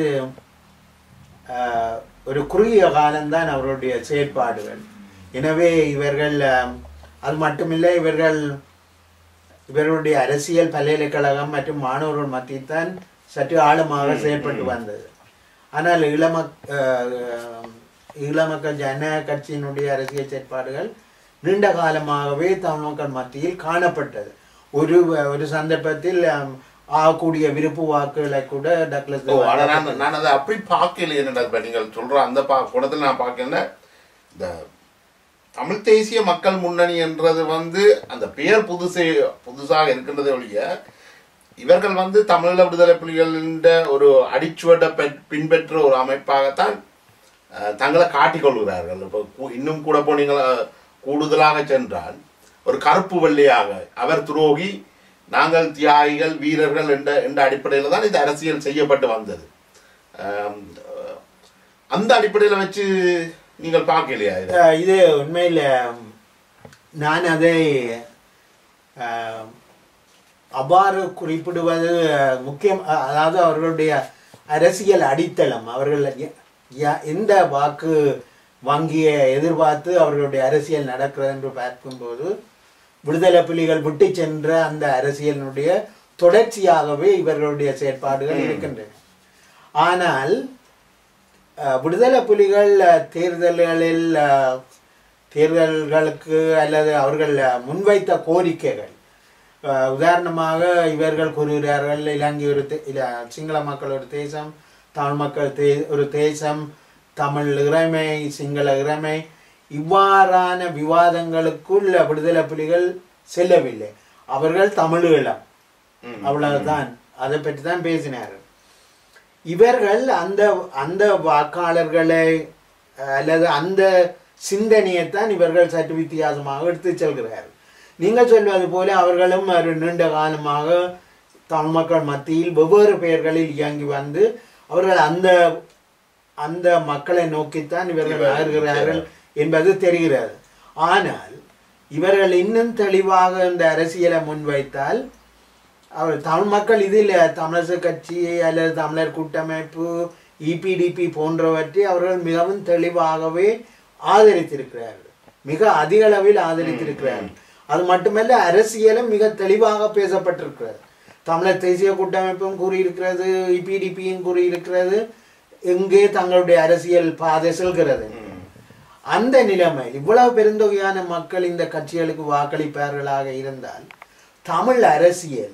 அஹ், ஒரு குறுகிய காலம்தான் அவருடைய செயற்பாடுகள் எனவே இவர்கள் அஹ், அது மட்டுமில்லை இவர்கள் இவர்களுடைய அரசியல் பல்கலைக்கழகம் மற்றும் மாணவர்கள் மத்தியில் தான் சற்று ஆழமாக செயல்பட்டு வந்தது ஆனால் இளமக் அஹ், ஈழமக்கள் ஜனநாயக கட்சியினுடைய அரசியல் செயற்பாடுகள் நீண்ட காலமாகவே தமிழ் மக்கள் மத்தியில் காணப்பட்டது ஒரு ஒரு சந்தர்ப்பத்தில் அஹ், ஆகக்கூடிய விருப்பு வாக்குகளை கூட டக்ளஸ் ஓ, ஆனா நான் நான் அதை அப்படி பார்க்கல என்னடா இப்ப நீங்கள் சொல்ற அந்த பா குணத்தில் நான் பார்க்கல இந்த தமிழ் தேசிய மக்கள் முன்னணி என்றது வந்து அந்த பெயர் புதுசு புதுசாக இருக்கின்றதை ஒழிய இவர்கள் வந்து தமிழீழ விடுதலை புலிகளின் ஒரு அடிச்சுவட்டை பெற்- பின்பற்ற ஒரு அமைப்பாகத்தான் அஹ், தங்களை காட்டிக்கொள்கிறார்கள் இப்போ கூ- இன்னும் கூட போனீங்களா கூடுதலாக சென்றால் ஒரு கருப்பு வெள்ளையாக அவர் துரோகி நாங்கள் தியாகிகள் வீரர்கள் என்ற என்ற அடிப்படையில் தான் இந்த அரசியல் செய்யப்பட்டு வந்தது ஆம், அஹ், அந்த அடிப்படையில் வச்சு நீங்கள் பார்க்கலையா இதை? அஹ் இது உண்மையில் நான் அதை அஹ், அவ்வாறு குறிப்பிடுவது அஹ், முக்கியம் அஹ், அதாவது அவர்களுடைய அரசியல் அடித்தளம் அவர்கள் எ- ய- எந்த வாக்கு வங்கியை எதிர்பார்த்து அவர்களுடைய அரசியல் நடக்கிறது என்று பார்க்கும்போது விடுதலை புலிகள் விட்டு சென்ற அந்த அரசியலினுடைய தொடர்ச்சியாகவே இவர்களுடைய செயற்பாடுகள் இருக்கின்றன ஆனால் அஹ், விடுதலை புலிகள் அஹ், தேர்தல்களில் அஹ், தேர்தல்களுக்கு அல்லது அவர்கள் அஹ், முன்வைத்த கோரிக்கைகள் அஹ், உதாரணமாக இவர்கள் கூறுகிறார்கள் இலங்கை ஒரு தே- இல்ல, சிங்கள மக்கள் ஒரு தேசம் தமிழ் மக்கள் தே ஒரு தேசம் தமிழ் இறைமை சிங்கள இறைமை இவ்வாறான விவாதங்களுக்குள் விடுதலை புலிகள் செல்லவில்லை அவர்கள் தமிழீழம் ம். அவ்வளவுதான் அதை பற்றி தான் பேசினார்கள் இவர்கள் அந்த அந்த வாக்காளர்களை அஹ், அல்லது அந்த சிந்தனையைத்தான் இவர்கள் சற்று வித்தியாசமாக எடுத்து செல்கிறார்கள் நீங்கள் சொல்வது போல அவர்களும் ஒரு நீண்ட காலமாக தமிழ் மக்கள் மத்தியில் வெவ்வேறு பெயர்களில் இயங்கி வந்து அவர்கள் அந்த அந்த மக்களை நோக்கித்தான் இவர்கள் இவர் நகர்கிறார்கள் என்பது தெரிகிறது ஆனால் இவர்கள் இன்னும் தெளிவாக இந்த அரசியலை முன்வைத்தால் அவர் தமிழ் மக்கள் இதில் தமிழரசு கட்சி அல்லது தமிழர் கூட்டமைப்பு இபிடிபி போன்றவற்றை அவர்கள் மிகவும் தெளிவாகவே ஆதரித்திருக்கிறார்கள் மிக அதிக அளவில் ஆதரித்திருக்கிறார்கள் அது மட்டுமல்ல அரசியலும் மிக தெளிவாக பேசப்பட்டிருக்கிறது தமிழர் தேசிய கூட்டமைப்பும் கூறியிருக்கிறது இபிடிபியும் கூறியிருக்கிறது எங்கே தங்களுடைய அரசியல் பாதை செல்கிறது அந்த நிலைமை இவ்வளவு பெருந்தொகையான மக்கள் இந்த கட்சிகளுக்கு வாக்களிப்பார்களாக இருந்தால் தமிழ் அரசியல்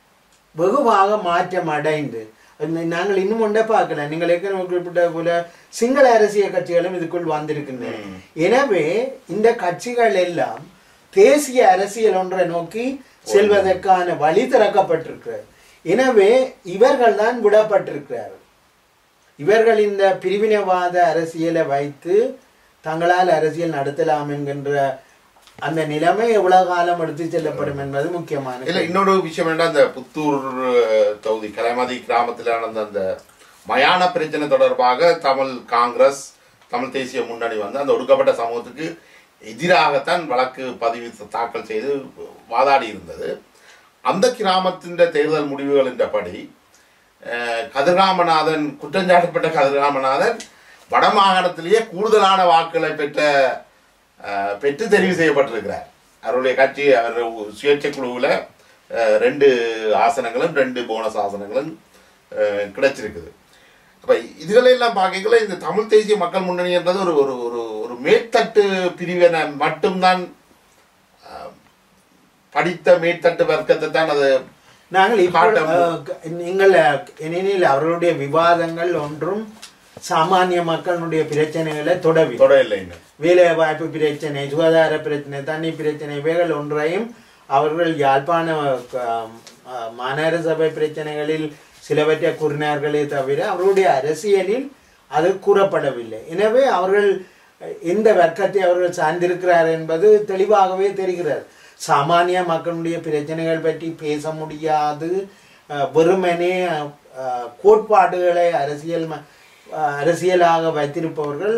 வெகுவாக மாற்றம் அடைந்து அந்த- நாங்கள் இன்னும் ஒன்றை பார்க்கல நீங்கள் ஏற்கனவே குறிப்பிட்ட போல சிங்கள அரசியல் கட்சிகளும் இதுக்குள் வந்திருக்கின்றன எனவே இந்த கட்சிகள் எல்லாம் தேசிய அரசியல் ஒன்றை நோக்கி செல்வதற்கான வழி திறக்கப்பட்டிருக்கிறது எனவே இவர்கள் தான் விடப்பட்டிருக்கிறார்கள் இவர்கள் இந்த பிரிவினைவாத அரசியலை வைத்து தங்களால் அரசியல் நடத்தலாம் என்கின்ற அந்த நிலைமை எவ்வளவு காலம் எடுத்து செல்லப்படும் என்பது முக்கியமான இல்ல இன்னொரு விஷயம் என்னன்னா அந்த புத்தூர் அஹ், தொகுதி கலைமதி கிராமத்தில் நடந்த அந்த மயான பிரச்சனை தொடர்பாக தமிழ் காங்கிரஸ் தமிழ் தேசிய முன்னணி வந்து அந்த ஒடுக்கப்பட்ட சமூகத்துக்கு எதிராகத்தான் வழக்கு பதிவு தாக்கல் செய்து வாதாடி இருந்தது அந்த கிராமத்தின் தேர்தல் முடிவுகளின்படி அஹ், கதிர்காமநாதன் குற்றஞ்சாட்டப்பட்ட கதிர்காமநாதன் வடமாகாணத்திலேயே கூடுதலான வாக்குகளை பெற்ற அஹ், பெற்று தெரிவு செய்யப்பட்டிருக்கிறார் அவருடைய கட்சி அவர் சுயேட்சை குழுவில் ரெண்டு ஆசனங்களும் ரெண்டு போனஸ் ஆசனங்களும் அஹ், கிடைச்சிருக்குது அப்ப இதுகளெல்லாம் பார்க்கல இந்த தமிழ் தேசிய மக்கள் முன்னணி என்றது ஒரு ஒரு ஒரு ஒரு மேற்தட்டு பிரிவினை மட்டும்தான் அஹ், படித்த மேற்தட்டு வர்க்கத்தை தான் அது நாங்கள் இப்போ காட்டம். அஹ், க- நீங்கள் ஏனெனில் அவர்களுடைய விவாதங்கள் ஒன்றும் சாமானிய மக்களுடைய பிரச்சனைகளை தொடவி தொட இல்லை இன்னும் வேலை வாய்ப்பு பிரச்சனை சுகாதார பிரச்சனை தண்ணி பிரச்சனை இவைகள் ஒன்றையும் அவர்கள் யாழ்ப்பாண ஆம், ஆ, மாநகர சபை பிரச்சனைகளில் சிலவற்றை கூறினார்களே தவிர அவர்களுடைய அரசியலில் அது கூறப்படவில்லை எனவே அவர்கள் அஹ், எந்த வர்க்கத்தை அவர்கள் சார்ந்திருக்கிறார் என்பது தெளிவாகவே தெரிகிறது சாமானிய மக்களுடைய பிரச்சனைகள் பற்றி பேச முடியாது அஹ், வெறுமனே அஹ், கோட்பாடுகளை அரசியல் ம- அஹ், அரசியலாக வைத்திருப்பவர்கள்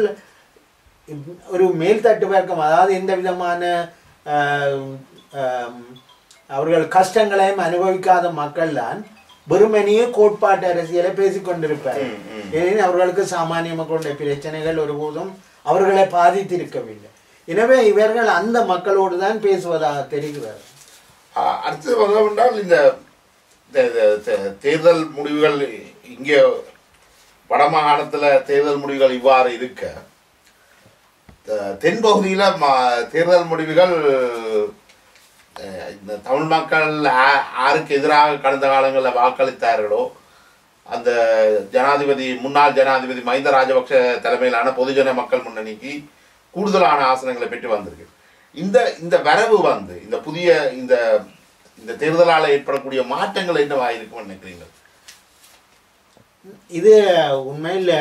ஒரு மேல்தட்டு வர்க்கம் அதாவது எந்த விதமான ஆஹ், ஆம், அவர்கள் கஷ்டங்களையும் அனுபவிக்காத மக்கள் தான் வெறுமனையே கோட்பாட்டு அரசியலை பேசிக் கொண்டிருப்பார் ம், ம். ஏனெனில் அவர்களுக்கு சாமானிய மக்களுடைய பிரச்சனைகள் ஒருபோதும் அவர்களை பாதித்திருக்கவில்லை எனவே இவர்கள் அந்த மக்களோடு தான் பேசுவதாக தெரிகிறது ஆஹ் அடுத்தது பார்த்தோம் என்றால் இந்த இந்த- இந்த தே- தேர்தல் முடிவுகள் இங்கே வடமாகாணத்தில் தேர்தல் முடிவுகள் இவ்வாறு இருக்க த- தென்பகுதியில் ம- தேர்தல் முடிவுகள் அஹ், இந்த தமிழ் மக்கள் ஆ- யாருக்கு எதிராக கடந்த காலங்களில் வாக்களித்தார்களோ அந்த ஜனாதிபதி முன்னாள் ஜனாதிபதி மஹிந்த ராஜபக்ஷ தலைமையிலான பொதுஜன மக்கள் முன்னணிக்கு கூடுதலான ஆசனங்களை பெற்று வந்திருக்கு இந்த இந்த வரவு வந்து இந்த புதிய இந்த இந்த தேர்தலால் ஏற்படக்கூடிய மாற்றங்கள் என்னவா இருக்கும்னு நினைக்கிறீங்க இது உண்மையில்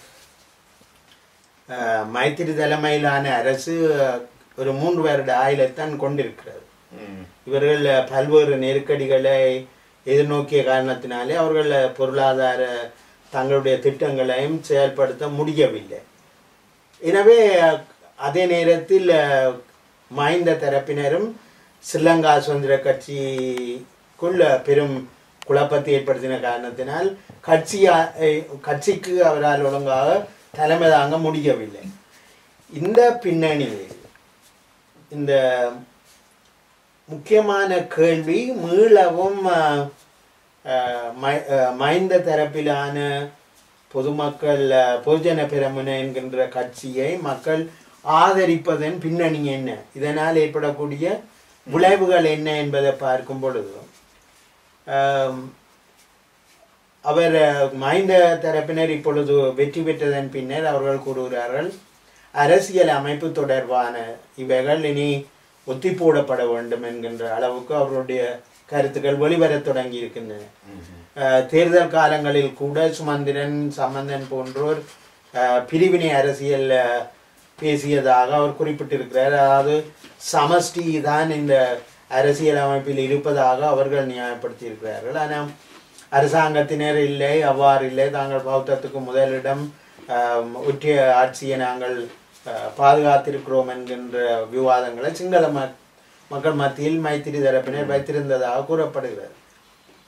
அஹ், மைத்திரி தலைமையிலான அரசு ஒரு மூன்று வருட ஆயுளைத்தான் கொண்டிருக்கிறது ம், இவர்கள் பல்வேறு நெருக்கடிகளை எதிர்நோக்கிய காரணத்தினாலே அவர்கள் பொருளாதார தங்களுடைய திட்டங்களையும் செயல்படுத்த முடியவில்லை எனவே அதே நேரத்தில் மஹிந்த தரப்பினரும் ஸ்ரீலங்கா சுதந்திர கட்சிக்குள்ள பெரும் குழப்பத்தை ஏற்படுத்தின காரணத்தினால் கட்சியா கட்சிக்கு அவரால் ஒழுங்காக தலைமை தாங்க முடியவில்லை இந்த பின்னணியில் இந்த முக்கியமான கேள்வி மீளவும் அஹ், அஹ், மை- அஹ், மைந்த தரப்பிலான பொதுமக்கள் அஹ், பொதுஜன பெரமுன என்கின்ற கட்சியை மக்கள் ஆதரிப்பதன் பின்னணி என்ன இதனால் ஏற்படக்கூடிய விளைவுகள் என்ன என்பதை பார்க்கும் பொழுது ஆம், அவர் அஹ், மைந்த தரப்பினர் இப்பொழுது வெற்றி பெற்றதன் பின்னர் அவர்கள் கூறுகிறார்கள் அரசியல் அமைப்பு தொடர்பான இவைகள் இனி ஒத்தி போடப்பட வேண்டும் என்கின்ற அளவுக்கு அவருடைய கருத்துக்கள் வெளிவரத் தொடங்கி இருக்கின்றன அஹ், தேர்தல் காலங்களில் கூட சுமந்திரன் சம்பந்தன் போன்றோர் அஹ், பிரிவினை அரசியல் அஹ், பேசியதாக அவர் குறிப்பிட்டிருக்கிறார் அதாவது சமஷ்டி தான் இந்த அரசியல் அமைப்பில் இருப்பதாக அவர்கள் நியாயப்படுத்தியிருக்கிறார்கள் ஆனால் அரசாங்கத்தினர் இல்லை அவ்வாறு இல்லை தாங்கள் பௌத்தத்துக்கு முதலிடம் ஆம், ஒற்றிய ஆட்சியை நாங்கள் அஹ், பாதுகாத்திருக்கிறோம் என்கின்ற விவாதங்களை சிங்கள மக்- மக்கள் மத்தியில் மைத்திரி தரப்பினர் வைத்திருந்ததாக கூறப்படுகிறது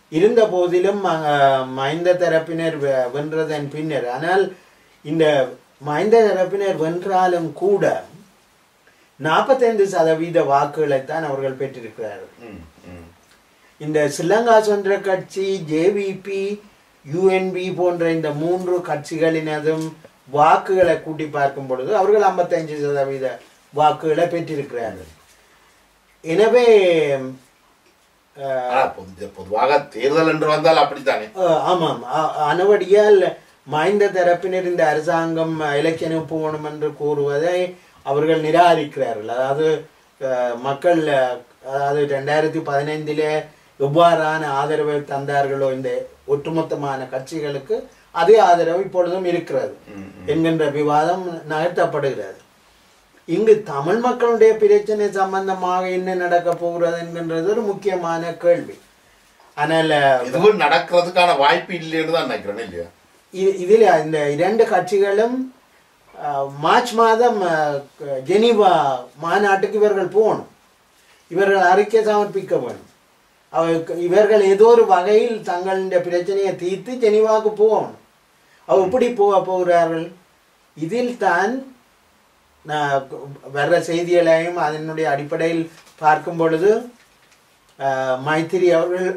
இருந்த போதிலும் அஹ், மைந்த தரப்பினர் வெ- வென்றதன் பின்னர் ஆனால் இந்த மைந்த தரப்பினர் வென்றாலும் கூட நாற்பத்தைந்து சதவீத வாக்குகளைத்தான் அவர்கள் பெற்றிருக்கிறார்கள் ம், ம். இந்த ஸ்ரீலங்கா சுதந்திர கட்சி ஜேவிபி யுஎன்பி போன்ற இந்த மூன்று கட்சிகளினதும் வாக்குகளை கூட்டி பார்க்கும் பொழுது அவர்கள் 55% சதவீத வாக்குகளை பெற்றிருக்கிறார்கள் எனவே அஹ், ஆனா, பொது- பொதுவாக தேர்தல் என்று வந்தால் அப்படித்தானே அஹ், ஆமாம் அ- அனுவடியால் மைந்த தரப்பினர் இந்த அரசாங்கம் எலெக்ஷனுக்கு போகணும் என்று கூறுவதை அவர்கள் நிராகரிக்கிறார்கள் அதாவது அஹ், மக்கள் அஹ், அதாவது ரெண்டாயிரத்தி பதினைந்திலே எவ்வாறான ஆதரவை தந்தார்களோ இந்த ஒட்டுமொத்தமான கட்சிகளுக்கு அதே ஆதரவு இப்பொழுதும் இருக்கிறது ம், என்கின்ற விவாதம் நகர்த்தப்படுகிறது இங்கு தமிழ் மக்களுடைய பிரச்சனை சம்பந்தமாக என்ன நடக்க போகிறது என்கின்றது ஒரு முக்கியமான கேள்வி ஆனால் இதுவும் நடக்கிறதுக்கான வாய்ப்பு இல்லைன்னு தான் நினைக்கிறேன் இல்லையா இ- இதில் இந்த இரண்டு கட்சிகளும் அஹ், மார்ச் மாதம் அஹ், ஜெனீவா மாநாட்டுக்கு இவர்கள் போகணும் இவர்கள் அறிக்கை சமர்ப்பிக்க வேணும் அவ- இவர்கள் ஏதோ ஒரு வகையில் தங்களுடைய பிரச்சனையை தீர்த்து ஜெனீவாவுக்கு போகணும் அவ எப்படி போக போகிறார்கள் இதில் தான் நான் வர்ற செய்திகளையும் அதனுடைய அடிப்படையில் பார்க்கும் பொழுது அஹ், மைத்திரி அவர்கள்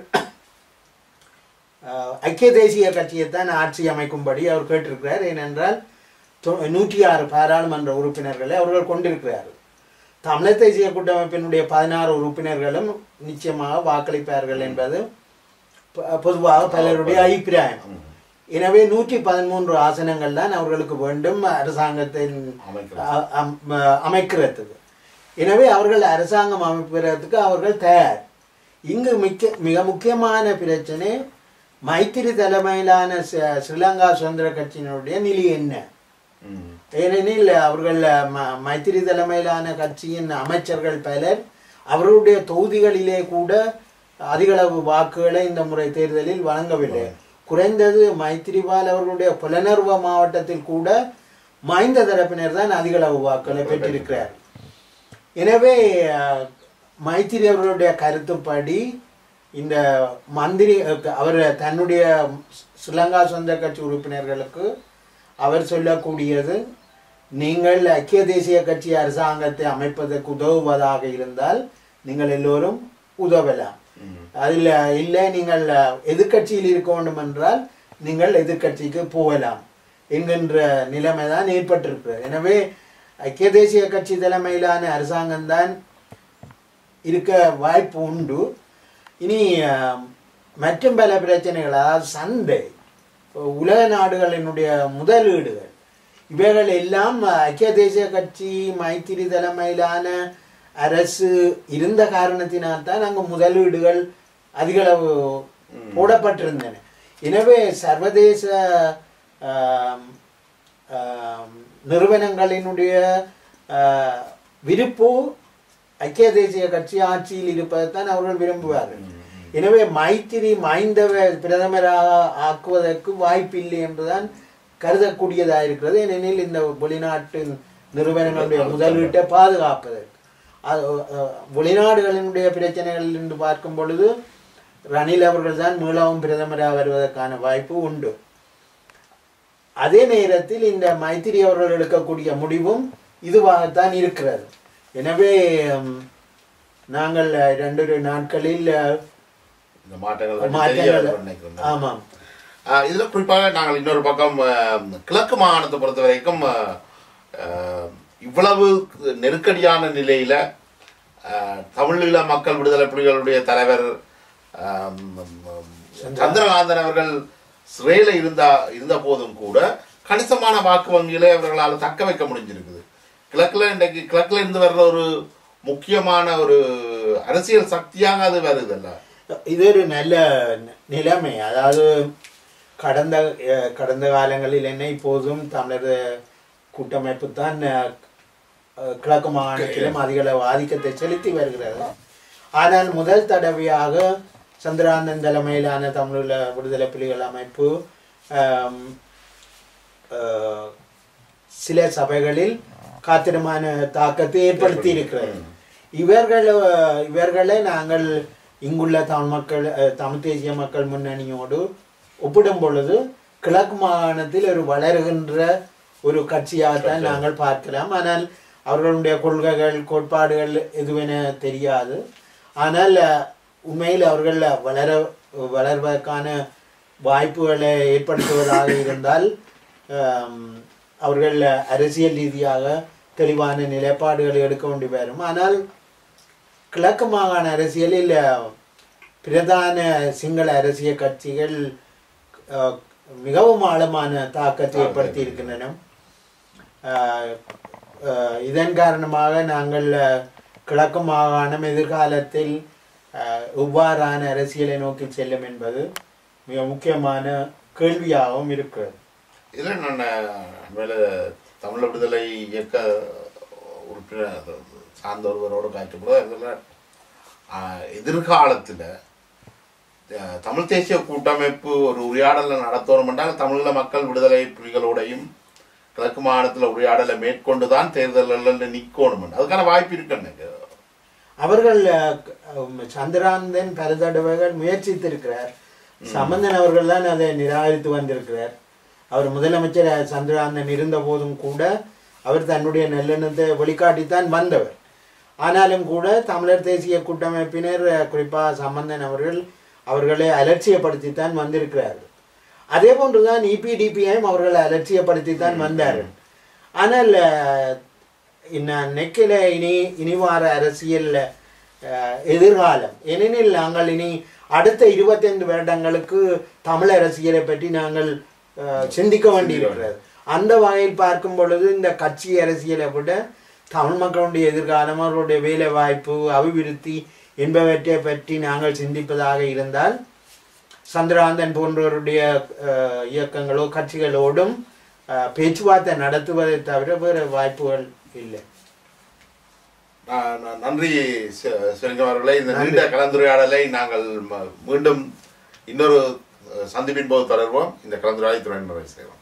அஹ், ஐக்கிய தேசிய கட்சியைத்தான் ஆட்சி அமைக்கும்படி அவர் கேட்டிருக்கிறார் ஏனென்றால் தொ- நூற்றி ஆறு பாராளுமன்ற உறுப்பினர்களை அவர்கள் கொண்டிருக்கிறார்கள் தமிழர் தேசிய கூட்டமைப்பினுடைய பதினாறு உறுப்பினர்களும் நிச்சயமாக வாக்களிப்பார்கள் என்பது ப- பொதுவாக பலருடைய அபிப்பிராயம் ம். எனவே நூற்றி பதிமூன்று ஆசனங்கள் தான் அவர்களுக்கு வேண்டும் அரசாங்கத்தின் அமைக்கிறது. அ- அம்- அ- அமைக்கிறதுக்கு எனவே அவர்கள் அரசாங்கம் அமைக்கிறதுக்கு அவர்கள் தயார் இங்கு மிக்க மிக முக்கியமான பிரச்சனை மைத்திரி தலைமையிலான ஸ்ரீ- ஸ்ரீலங்கா சுதந்திர கட்சியினுடைய நிலை என்ன ம். ஏனெனில் அவர்கள் ம- மைத்திரி தலைமையிலான கட்சியின் அமைச்சர்கள் பலர் அவர்களுடைய தொகுதிகளிலே கூட அதிகளவு வாக்குகளை இந்த முறை தேர்தலில் வழங்கவில்லை குறைந்தது மைத்திரிபால் அவர்களுடைய புலனர்வ மாவட்டத்தில் கூட மைந்த தரப்பினர் தான் அதிகளவு வாக்குகளை பெற்றிருக்கிறார் எனவே அஹ், மைத்திரி அவர்களுடைய கருத்துப்படி இந்த மந்திரி அஹ், அவர் தன்னுடைய ஸ்ரீலங்கா சொந்த கட்சி உறுப்பினர்களுக்கு அவர் சொல்லக்கூடியது நீங்கள் ஐக்கிய தேசிய கட்சி அரசாங்கத்தை அமைப்பதற்கு உதவுவதாக இருந்தால் நீங்கள் எல்லோரும் உதவலாம் ம். அதில் இல்லை நீங்கள் எதிர்க்கட்சியில் இருக்க வேண்டும் என்றால் நீங்கள் எதிர்க்கட்சிக்கு போகலாம் என்கின்ற நிலைமை தான் ஏற்பட்டிருக்கிறது எனவே ஐக்கிய தேசிய கட்சி தலைமையிலான அரசாங்கம்தான் இருக்க வாய்ப்பு உண்டு இனி அஹ், மற்றும் பல பிரச்சனைகள் அதாவது சந்தை உலக நாடுகளினுடைய முதலீடுகள் இவைகள் எல்லாம் ஐக்கிய தேசிய கட்சி மைத்திரி தலைமையிலான அரசு இருந்த காரணத்தினால்தான் அங்கு முதலீடுகள் அதிகளவு போடப்பட்டிருந்தன எனவே சர்வதேச ஆம், ஆம், நிறுவனங்களினுடைய ஆஹ், விருப்பு ஐக்கிய தேசிய கட்சி ஆட்சியில் இருப்பதைத்தான் அவர்கள் விரும்புவார்கள் எனவே மைத்திரி மைந்தவ பிரதமராக ஆக்குவதற்கு வாய்ப்பில்லை என்றுதான் கருதக்கூடியதாக இருக்கிறது ஏனெனில் இந்த வெளிநாட்டு நிறுவனங்களுடைய முதலீட்டை பாதுகாப்பதற்கு அது, அஹ், வெளிநாடுகளினுடைய பிரச்சனைகள் என்று பார்க்கும் பொழுது ரணில் அவர்கள் தான் மீளவும் பிரதமராக வருவதற்கான வாய்ப்பு உண்டு அதே நேரத்தில் இந்த மைத்திரி அவர்கள் எடுக்கக்கூடிய முடிவும் இதுவாகத்தான் இருக்கிறது எனவே ம், நாங்கள் ரெண்டு நாட்களில் அஹ், இந்த மாற்றங்கள் வந்து தெரிய மாற்றங்கள் வரும்னு நினைக்கிறேன் ஆமாம் ஆஹ் இதுல குறிப்பாக நாங்கள் இன்னொரு பக்கம் ஆஹ், கிழக்கு மாகாணத்தை பொறுத்த வரைக்கும் ஆஹ், ஆஹ், இவ்வளவு நெருக்கடியான நிலையில ஆஹ், தமிழீழ மக்கள் விடுதலை புலிகளுடைய தலைவர் ஆஹ், சந்திரகாந்தன் அவர்கள் சிறையில இருந்தா இருந்த போதும் கூட கணிசமான வாக்கு வங்கியில அவர்களால் தக்க வைக்க முடிஞ்சிருக்குது கிழக்குல இன்றைக்கு கிழக்குல இருந்து வர்ற ஒரு முக்கியமான ஒரு அரசியல் சக்தியாக அது வருதல்ல இது ஒரு நல்ல ந- நிலைமை அதாவது கடந்த அஹ், கடந்த காலங்களில் என்ன இப்போதும் தமிழர் கூட்டமைப்பு தான் அஹ், அஹ், கிழக்கு மாகாணத்திலும் அதிக அளவு ஆதிக்கத்தை செலுத்தி வருகிறது ஆனால் முதல் தடவையாக சந்திரானந்தன் தலைமையிலான தமிழீழ விடுதலை புலிகள் அமைப்பு ஆம், அஹ், சில சபைகளில் காத்திரமான தாக்கத்தை ஏற்படுத்தி இருக்கிறது இவர்கள் இவர்களை நாங்கள் இங்குள்ள தமிழ் மக்கள் அஹ், தமிழ் தேசிய மக்கள் முன்னணியோடு ஒப்பிடும் பொழுது கிழக்கு மாகாணத்தில் ஒரு வளருகின்ற ஒரு கட்சியாகத்தான் நாங்கள் பார்க்கலாம் ஆனால் அவர்களுடைய கொள்கைகள் கோட்பாடுகள் எதுவென தெரியாது ஆனால் அஹ், உண்மையில் அவர்கள் வளர வளர்வதற்கான வாய்ப்புகளை ஏற்படுத்துவதாக இருந்தால் ஆம், அவர்கள் அரசியல் ரீதியாக தெளிவான நிலைப்பாடுகளை எடுக்க வேண்டி வரும் ஆனால் கிழக்கு மாகாண அரசியலில் பிரதான சிங்கள அரசியல் கட்சிகள் அஹ், மிகவும் ஆழமான தாக்கத்தை ஏற்படுத்தி இருக்கின்றன அஹ், அஹ், இதன் காரணமாக நாங்கள் அஹ், கிழக்கு மாகாணம் எதிர்காலத்தில் அஹ், எவ்வாறான அரசியலை நோக்கி செல்லும் என்பது மிக முக்கியமான கேள்வியாகவும் இருக்கிறது இதில் நான் மேலே தமிழ் விடுதலை இயக்க உறுப்பினர் சார்ந்த ஒருவரோடு காய்ச்சப்போது அதில் எதிர்காலத்தில் அஹ், தமிழ் தேசிய கூட்டமைப்பு ஒரு உரையாடலை நடத்தணும் என்றால் தமிழீழ மக்கள் விடுதலை புலிகளோடையும் கிழக்கு மாகாணத்தில் உரையாடலை மேற்கொண்டு தான் தேர்தல்களில் நிற்கணும் அதுக்கான வாய்ப்பு இருக்கு எனக்கு அவர்கள் அஹ், க- சந்திராந்தன் பல தடவைகள் முயற்சித்திருக்கிறார் சம்பந்தன் அவர்கள் தான் அதை நிராகரித்து வந்திருக்கிறார் அவர் முதலமைச்சர் சந்திராந்தன் இருந்த போதும் கூட அவர் தன்னுடைய நல்லெண்ணத்தை வெளிக்காட்டித்தான் வந்தவர் ஆனாலும் கூட தமிழர் தேசிய கூட்டமைப்பினர் அஹ், குறிப்பா சம்பந்தன் அவர்கள் அவர்களை அலட்சியப்படுத்தித்தான் வந்திருக்கிறார்கள் அதே போன்றுதான் இபிடிபியையும் அவர்களை அலட்சியப்படுத்தித்தான் வந்தார்கள் ஆனால் அஹ், இன்ன- நெக்கில இனி இனி வார அரசியல் அஹ், எதிர்காலம் ஏனெனில் நாங்கள் இனி அடுத்த இருபத்தைந்து வருடங்களுக்கு தமிழ் அரசியலை பற்றி நாங்கள் அஹ், சிந்திக்க வேண்டியிருக்கிறது அந்த வகையில் பார்க்கும் பொழுது இந்த கட்சி அரசியலை விட தமிழ் மக்களுடைய எதிர்காலம் அவர்களுடைய வேலை வாய்ப்பு அபிவிருத்தி என்பவற்றை பற்றி நாங்கள் சிந்திப்பதாக இருந்தால் சந்திராந்தன் போன்றவருடைய அஹ், இயக்கங்களோ கட்சிகளோடும் அஹ், பேச்சுவார்த்தை நடத்துவதை தவிர வேறு வாய்ப்புகள் இல்லை நான் நான் நன்றி சி- சிவலிங்கம் அவர்களே இந்த நீண்ட கலந்துரையாடலை நாங்கள் ம- மீண்டும் இன்னொரு அஹ், சந்திப்பின் போது தொடர்வோம் இந்த கலந்துரையாடலை துறை நிறைவு செய்வோம்